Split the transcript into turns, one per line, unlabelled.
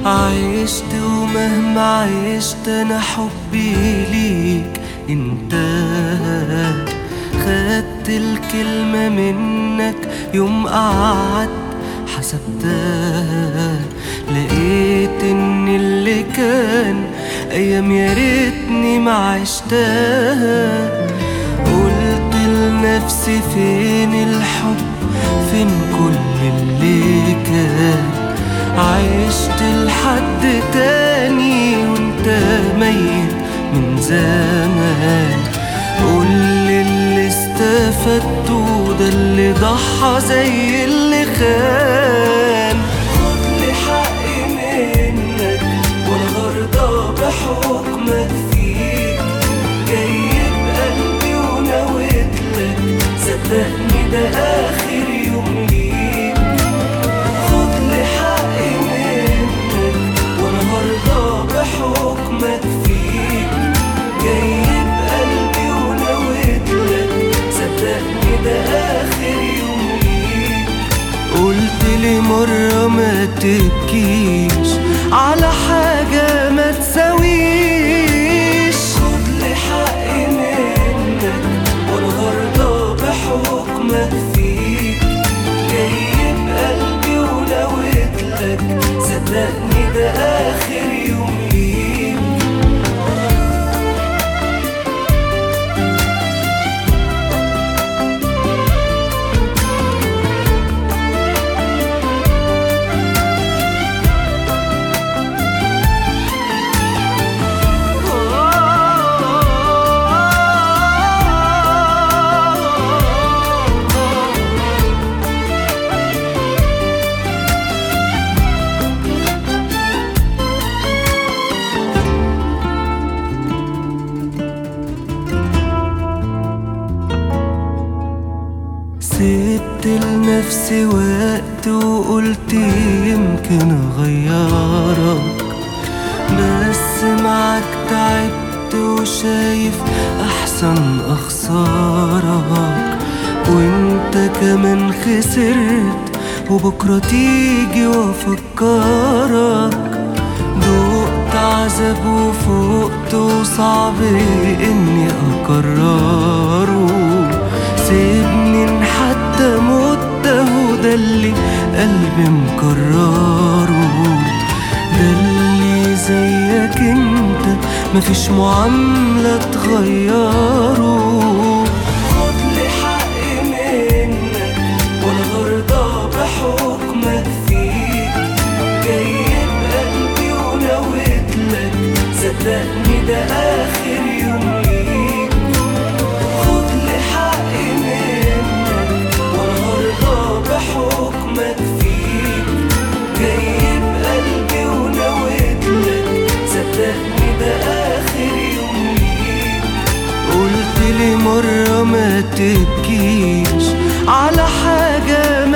عشت ومهما عشت انا حبي ليك انتهى خدت الكلمة منك يوم قعدت حسبتها لقيت ان اللي كان ايام يا ريتني ما عشتها قلت لنفسي فين الحب فين كل اللي كان عشت لحد تاني وانت ميت من زمان قول اللي استفدته ده اللي ضحى زي اللي خان خد لي حقي منك وانا غرضى بحكمك فيك جاي بقلبي ونويت لك صدقني ده اخر يوم ليك خد لي حقي منك وانا مرضى بحكمك فيك جاي بقلبي ونويت لك صدقني ده اخر يوم ليك قلت لي مرة ما تبكيش على حاجة ما تساويش خد لي حقي منك وانا غرضى بحكمك فيك جاي بقلبي ونويت لك صدقني ده آخر يوم ليك سبت لنفسي وقت وقلت يمكن اغيرك بس معاك تعبت وشايف احسن اخسرك وانت كمان خسرت وبكرة تيجي وافكرك دقت عذاب وفقت وصعب اني اكرره سيبني ان حتى مت اهو ده اللي قلبي مكرره ده اللي زيك انت مفيش معاملة تغيره خد لي حقي منك وانا غرضى بحكمك فيك جاي بقلبي ونويت لك صدقني ده اخر يوم ليك خد لي حقي منك وانا غرضى بحكمك فيك جاي بقلبي ونويت لك صدقني ده اخر يوم ليك قلت لي مرة ما تبكيش على حاجة